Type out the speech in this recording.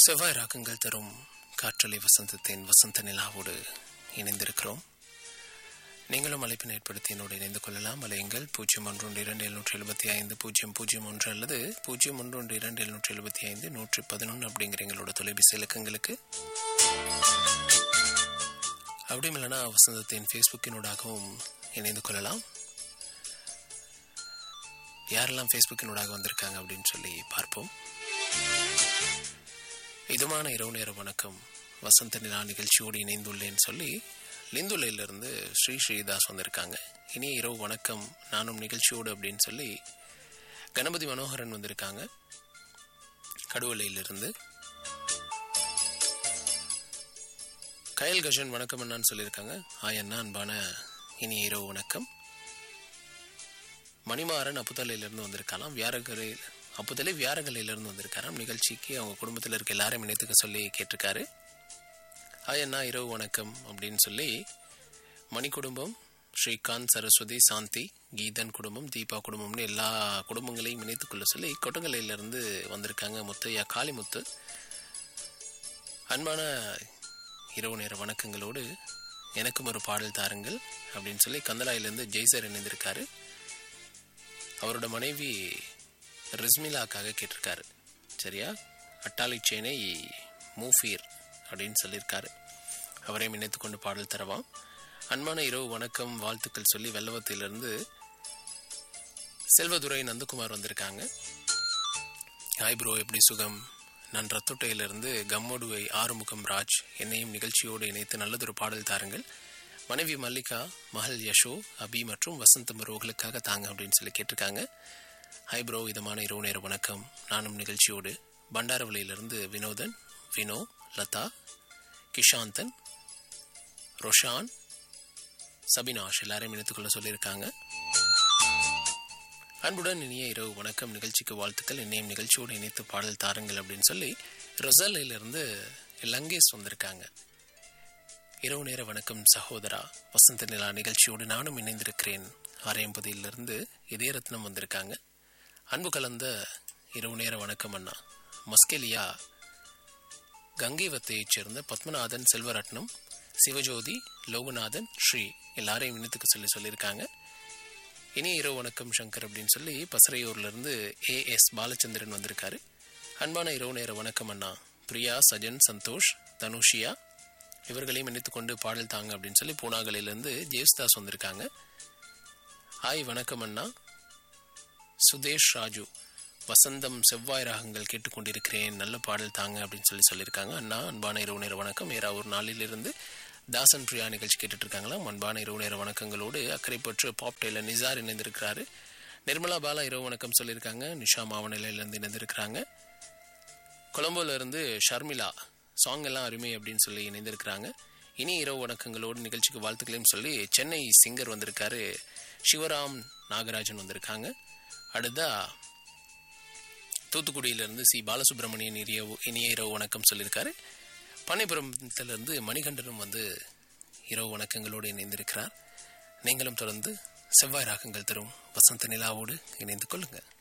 செவ்வாய் ராகங்கள் தரும் காற்றலை வசந்தத்தின் வசந்த நிலாவோடு இணைந்திருக்கிறோம் நீங்களும் அழைப்பினை ஏற்படுத்தி என்னோடு இணைந்து கொள்ளலாம் அலையுங்கள் பூஜ்ஜியம் ஒன்று ஒன்று இரண்டு எழுநூற்றி எழுபத்தி ஐந்து பூஜ்ஜியம் பூஜ்ஜியம் ஒன்று அல்லது பூஜ்ஜியம் ஒன்று ஒன்று இரண்டு எழுநூற்றி எழுபத்தி ஐந்து நூற்றி பதினொன்று அப்படிங்கிற எங்களோட தொலைபேசி இலக்கங்களுக்கு அப்படியும் இல்லைனா வசந்தத்தின் ஃபேஸ்புக்கினூடாகவும் இணைந்து கொள்ளலாம் யாரெல்லாம் ஃபேஸ்புக்கினூடாக வந்திருக்காங்க அப்படின்னு சொல்லி பார்ப்போம் இதமான இரவு நேர வணக்கம் வசந்த நிலா நிகழ்ச்சியோடு இணைந்துள்ளேன்னு சொல்லி லிந்துலையிலிருந்து ஸ்ரீ ஸ்ரீதாஸ் வந்திருக்காங்க இனிய இரவு வணக்கம் நானும் நிகழ்ச்சியோடு அப்படின்னு சொல்லி கணபதி மனோகரன் வந்திருக்காங்க கடுவலையிலிருந்து கயல் கஜன் வணக்கம் அண்ணான்னு சொல்லியிருக்காங்க ஆய் அண்ணா அன்பான இனிய இரவு வணக்கம் மணிமாறன் அப்புத்தலையிலிருந்து வந்திருக்கலாம் வியாரகரையில் அப்போதலே வியாரகலையிலிருந்து வந்திருக்காராம் நிகழ்ச்சிக்கு அவங்க குடும்பத்தில் இருக்க எல்லாரும் இணைத்துக்க சொல்லி கேட்டிருக்காரு ஹாய் அண்ணா இரவு வணக்கம் அப்படின்னு சொல்லி மணி குடும்பம் ஸ்ரீகாந்த் சரஸ்வதி சாந்தி கீதன் குடும்பம் தீபா குடும்பம்னு எல்லா குடும்பங்களையும் இணைத்துக்கொள்ள சொல்லி கொட்டங்கலையிலிருந்து வந்திருக்காங்க முத்தையா காளிமுத்து அன்பான இரவு நேர வணக்கங்களோடு எனக்கும் ஒரு பாடல் தாருங்கள் அப்படின்னு சொல்லி கந்தலாயிலிருந்து ஜெய்சர் இணைந்திருக்காரு அவரோட மனைவி ரிஸ்மிலாக்காக கேட்டிருக்காரு சரியா அட்டாளி சேனை மூஃபீர் அப்படின்னு சொல்லியிருக்காரு அவரையும் இணைத்து கொண்டு பாடல் தரவாம் அன்பான இரவு வணக்கம் வாழ்த்துக்கள் சொல்லி வெள்ளவத்திலிருந்து செல்வதுரை நந்தகுமார் வந்திருக்காங்க ஹாய் ப்ரோ எப்படி சுகம் நான் ரத்தோட்டையிலிருந்து கம்மோடுவை ஆறுமுகம் ராஜ் என்னையும் நிகழ்ச்சியோடு இணைத்து நல்லதொரு பாடல் தாருங்கள் மனைவி மல்லிகா மகள் யஷோ அபி மற்றும் வசந்த் மருவர்களுக்காக தாங்க அப்படின்னு சொல்லி கேட்டிருக்காங்க ஹாய் ப்ரோ இதமான இரவு நேர வணக்கம் நானும் நிகழ்ச்சியோடு பண்டாரவளியிலிருந்து வினோதன் வினோ லதா கிஷாந்தன் ரொஷான் சபினாஷ் எல்லாரையும் இணைத்துக்கொள்ள சொல்லியிருக்காங்க அன்புடன் இனிய இரவு வணக்கம் நிகழ்ச்சிக்கு வாழ்த்துக்கள் என்னையும் நிகழ்ச்சியோடு இணைத்து பாடல் தாருங்கள் அப்படின்னு சொல்லி ரொசல்லிருந்து லங்கேஷ் வந்திருக்காங்க இரவு நேர வணக்கம் சகோதரா வசந்த நிலா நிகழ்ச்சியோடு நானும் இணைந்திருக்கிறேன் ஆரையம்பதியிலிருந்து இதயரத்னம் வந்திருக்காங்க அன்பு கலந்த இரவு நேர வணக்கம் அண்ணா மஸ்கெலியா கங்கைவத்தையைச் சேர்ந்த பத்மநாதன் செல்வரட்னம் சிவஜோதி லோகநாதன் ஸ்ரீ எல்லாரையும் இணைத்துக்க சொல்லி சொல்லியிருக்காங்க இனிய இரவு வணக்கம் சங்கர் அப்படின்னு சொல்லி பசறையூர்லேருந்து ஏ எஸ் பாலச்சந்திரன் வந்திருக்காரு அன்பான இரவு நேர வணக்கம் அண்ணா பிரியா சஜன் சந்தோஷ் தனுஷியா இவர்களையும் இணைத்துக்கொண்டு பாடல் தாங்க அப்படின்னு சொல்லி பூனாகலையிலேருந்து ஜேஸ்தாஸ் வந்திருக்காங்க ஹாய் வணக்கம் அண்ணா சுதேஷ் ராஜு வசந்தம் செவ்வாய் ராகங்கள் கேட்டுக்கொண்டிருக்கிறேன் நல்ல பாடல் தாங்க அப்படின்னு சொல்லி சொல்லியிருக்காங்க அண்ணா அன்பான இரவு நேர வணக்கம் ஏறாவூர் நாளிலிருந்து தாசன் பிரியா நிகழ்ச்சி கேட்டுட்டு இருக்காங்களாம் அன்பான இரவு நேர வணக்கங்களோடு அக்கறைப்பற்று பாப் டெய்லர் நிசார் இணைந்திருக்கிறாரு நிர்மலா பாலா இரவு வணக்கம் சொல்லியிருக்காங்க நிஷா மாவநிலையிலேருந்து இணைந்திருக்கிறாங்க கொலம்போல இருந்து ஷர்மிளா சாங் எல்லாம் அருமை அப்படின்னு சொல்லி இணைந்திருக்கிறாங்க இனி இரவு வணக்கங்களோடு நிகழ்ச்சிக்கு வாழ்த்துக்களையும் சொல்லி சென்னை சிங்கர் வந்திருக்காரு சிவராம் நாகராஜன் வந்திருக்காங்க அடுத்தா தூத்துக்குடியிலிருந்து சி பாலசுப்ரமணியன் இனிய இனிய இரவு வணக்கம் சொல்லியிருக்காரு பனைபுரத்திலிருந்து மணிகண்டனும் வந்து இரவு வணக்கங்களோடு இணைந்திருக்கிறார் நீங்களும் தொடர்ந்து செவ்வாய் ராகங்கள் தரும் வசந்த நிலாவோடு இணைந்து கொள்ளுங்கள்